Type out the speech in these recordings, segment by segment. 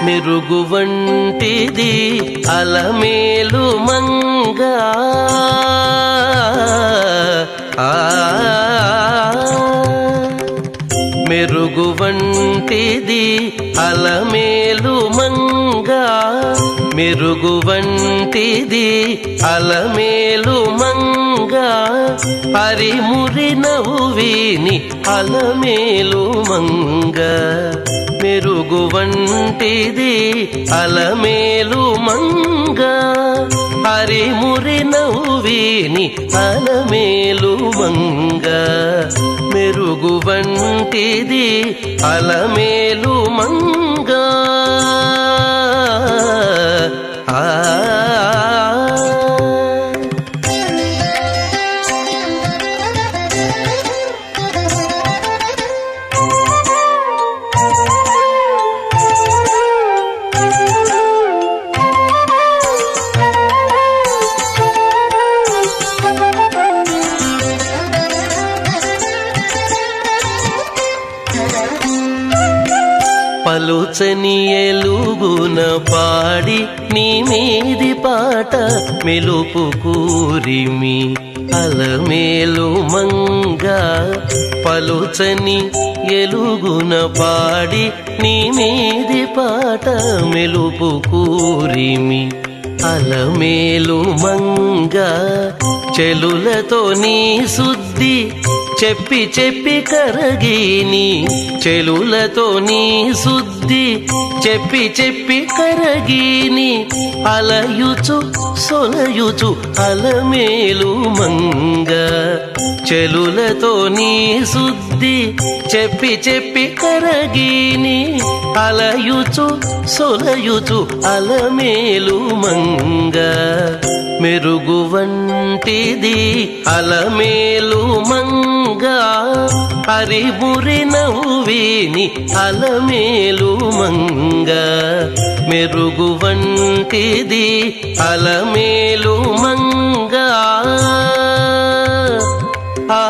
మెరుగు వంటిది అలమేలు మంగా ఆ మెరుగు వంటిది అలమేలు మంగా మెరుగు వంటిది అలమేలు మంగా హరిమురి నవ్విని అలమేలు మంగ మెరుగు వంటిది అలమేలు మంగ హరిమురి నవ్విని అలమేలు మంగ మెరుగు వంటిది అలమేలు మంగ ఆ పలుచని ఎలుగున పాడి నీ మీది పాట మెలుపు కూరిమి అలమేలు మంగ పలుచని ఎలుగున పాడి నీ మీది పాట మెలుపు కూరిమి అలమేలు మంగ చెలులతో నీ శుద్ధి చెప్పి చెప్పి కరగిని చెలులతో నీ శుద్ధి చెప్పి చెప్పి కరగిని అలయుచు సొలయుచు అలమేలు మంగ చెలులతో నీ శుద్ధి చెప్పి చెప్పి కరగిని అలయుచు సొలయుచు అలమేలు మంగ మెరుగు వంటిది అలమేలు మంగ హరిమురి నవ్విని అలమేలు మంగ మెరుగు వంటిది అలమేలు మంగ ఆ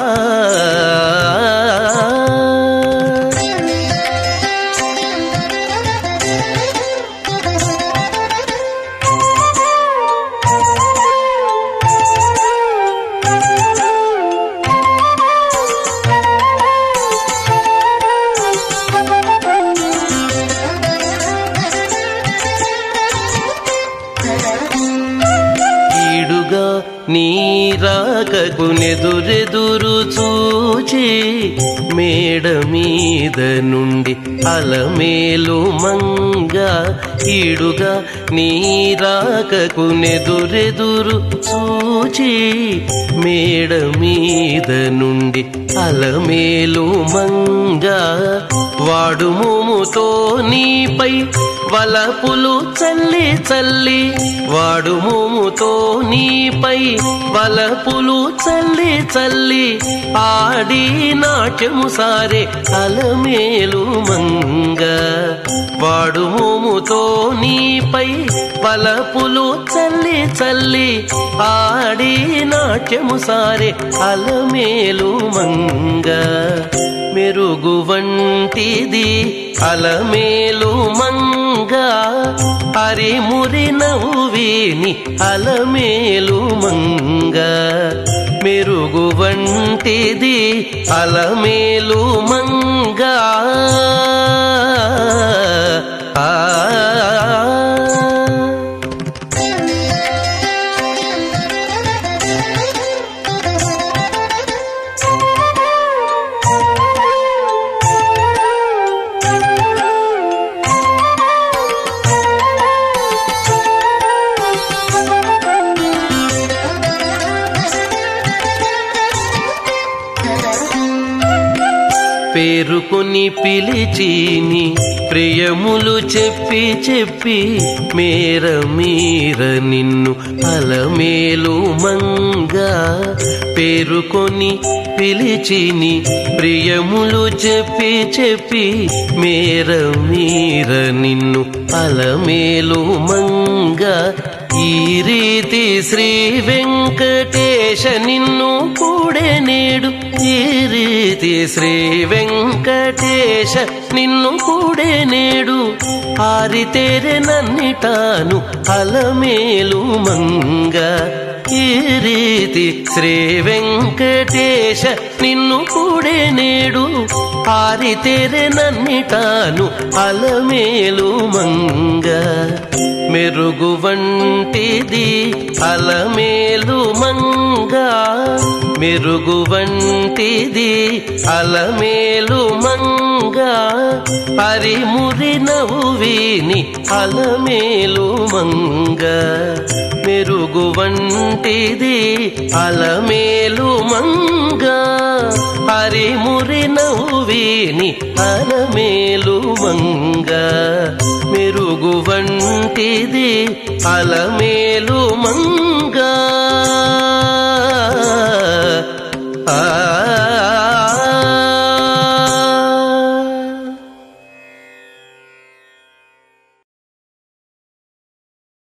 ఈడుగా నీరాకకు నెదురెదురు చూచి మేడ మీద నుండి అలమేలు మంగ ఈడుగా నీరాకకు నెదురెదురు చూచి మేడ మీద నుండి అలమేలు మంగ వాడు మోముతో నీపై వలపులు చల్లి చల్లి వాడు మోముతో నీపై వలపులు చల్లి చల్లి ఆడి నాట్యము సారే అలమేలు మంగ వాడు మోముతో నీపై వలపులు చల్లి చల్లి ఆడి నాట్యము సారే అలమేలు మంగ మెరుగు వంటిది అలమేలు మంగ హరిమురి నవ్విని అలమేలు మంగ మెరుగు వంటిది అలమేలు మంగ ఆ పేరుకొని పిలిచిని ప్రియములు చెప్పి చెప్పి మేర మీర నిన్ను అలమేలు మంగ పేరుకొని పిలిచిని ప్రియములు చెప్పి చెప్పి మేర మీర నిన్ను అలమేలు మంగ ఈ రీతి శ్రీ వెంకటేశ నిన్ను కూడే నేడు ఈ రీతి శ్రీ వెంకటేశ నిన్ను కూడే నేడు ఆరితేరె నన్నిటాను అలమేలు మంగ ఈ రీతి శ్రీ వెంకటేశ నిన్ను కూడే నేడు ఆరితేరె నన్నిటాను అలమేలు మంగ మెరుగు వంటిది అలమేలు మంగ మెరుగు వంటిది అలమేలు మంగ పరిమురి నవ్విని అలమేలు మంగ మెరుగు వంటిది అలమేలు మంగ పరిమురి నవ్విని అలమేలు మంగ మెరుగు వంటిది అలమేలు మంగ ఆ